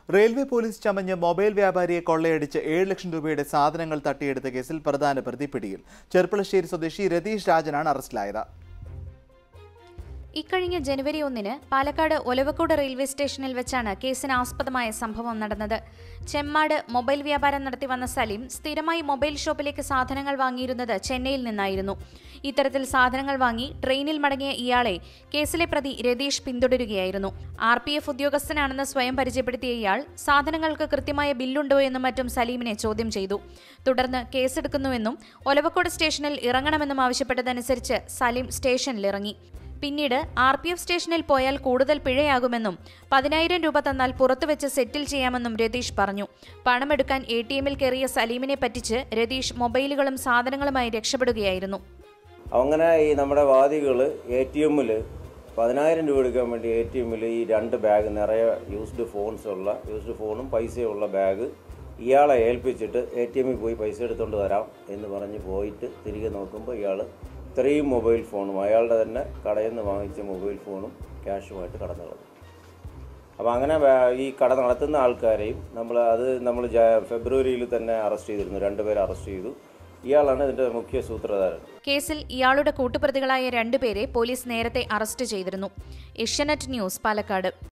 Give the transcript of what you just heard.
railway police ചമഞ്ഞ് mobile വ്യാപാരിയെ കൊള്ളയടിച്ച് ഏഴ് ലക്ഷം രൂപയുടെ സാധനങ്ങൾ തട്ടിയെടുത്ത കേസിൽ പ്രധാന പ്രതി പിടിയിൽ ചെർപ്പളശ്ശേരി സ്വദേശി രതീഷ് രാജനാണ് അറസ്റ്റിലായത് ഇക്കഴിഞ്ഞ ജനുവരി ഒന്നിന് പാലക്കാട് ഒലവക്കോട് റെയിൽവേ സ്റ്റേഷനിൽ വെച്ചാണ് കേസിന് ആസ്പദമായ സംഭവം നടന്നത് ചെമ്മാട് മൊബൈൽ വ്യാപാരം നടത്തി വന്ന സലീം സ്ഥിരമായി മൊബൈൽ ഷോപ്പിലേക്ക് സാധനങ്ങൾ വാങ്ങിയിരുന്നത് ചെന്നൈയിൽ നിന്നായിരുന്നു ഇത്തരത്തിൽ സാധനങ്ങൾ വാങ്ങി ട്രെയിനിൽ മടങ്ങിയ ഇയാളെ കേസിലെ പ്രതി രതീഷ് പിന്തുടരുകയായിരുന്നു ആർ പി എഫ് ഉദ്യോഗസ്ഥനാണെന്ന് സ്വയം പരിചയപ്പെടുത്തിയ ഇയാൾ സാധനങ്ങൾക്ക് കൃത്യമായ ബില്ലുണ്ടോ എന്നും മറ്റും സലീമിനെ ചോദ്യം ചെയ്തു തുടർന്ന് കേസെടുക്കുന്നുവെന്നും ഒലവക്കോട് സ്റ്റേഷനിൽ ഇറങ്ങണമെന്നും ആവശ്യപ്പെട്ടതനുസരിച്ച് സലീം സ്റ്റേഷനിലിറങ്ങി പിന്നീട് ആർ പി എഫ് സ്റ്റേഷനിൽ പോയാൽ കൂടുതൽ പിഴയാകുമെന്നും പതിനായിരം രൂപ തന്നാൽ പുറത്തുവെച്ച് സെറ്റിൽ ചെയ്യാമെന്നും രതീഷ് പറഞ്ഞു പണമെടുക്കാൻ എ ടി എമ്മിൽ കയറിയ സലീമിനെ പറ്റിച്ച് രതീഷ് മൊബൈലുകളും സാധനങ്ങളുമായി രക്ഷപ്പെടുകയായിരുന്നു അങ്ങനെ ഈ നമ്മുടെ വാദികൾ എ ടി എമ്മിൽ പതിനായിരം രൂപ എടുക്കാൻ വേണ്ടി എ ടി എമ്മിൽ ഈ രണ്ട് ബാഗ് നിറയെ യൂസ്ഡ് ഫോൺസ് ഉള്ള യൂസ്ഡ് ഫോണും പൈസയുള്ള ബാഗ് ഇയാളെ ഏൽപ്പിച്ചിട്ട് എ ടി എമ്മിൽ പോയി പൈസ എടുത്തുകൊണ്ട് വരാം എന്ന് പറഞ്ഞ് പോയിട്ട് തിരികെ നോക്കുമ്പോൾ ഇയാൾ ഇത്രയും മൊബൈൽ ഫോണും അയാളുടെ തന്നെ കടയിൽ നിന്ന് വാങ്ങിച്ച മൊബൈൽ ഫോണും ക്യാഷുമായിട്ട് കടന്നു കളഞ്ഞു അപ്പോൾ അങ്ങനെ വേ- ഈ കട നടത്തുന്ന ആൾക്കാരെയും നമ്മൾ അത് നമ്മൾ ജ- ഫെബ്രുവരിയിൽ തന്നെ അറസ്റ്റ് ചെയ്തിരുന്നു രണ്ടുപേരെ അറസ്റ്റ് ചെയ്തു ഇയാളാണ് ഇതിൻ്റെ മുഖ്യ സൂത്രധാരൻ കേസിൽ ഇയാളുടെ കൂട്ടുപ്രതികളായ രണ്ടുപേരെ പോലീസ് നേരത്തെ അറസ്റ്റ് ചെയ്തിരുന്നു ഏഷ്യാനെറ്റ് ന്യൂസ് പാലക്കാട്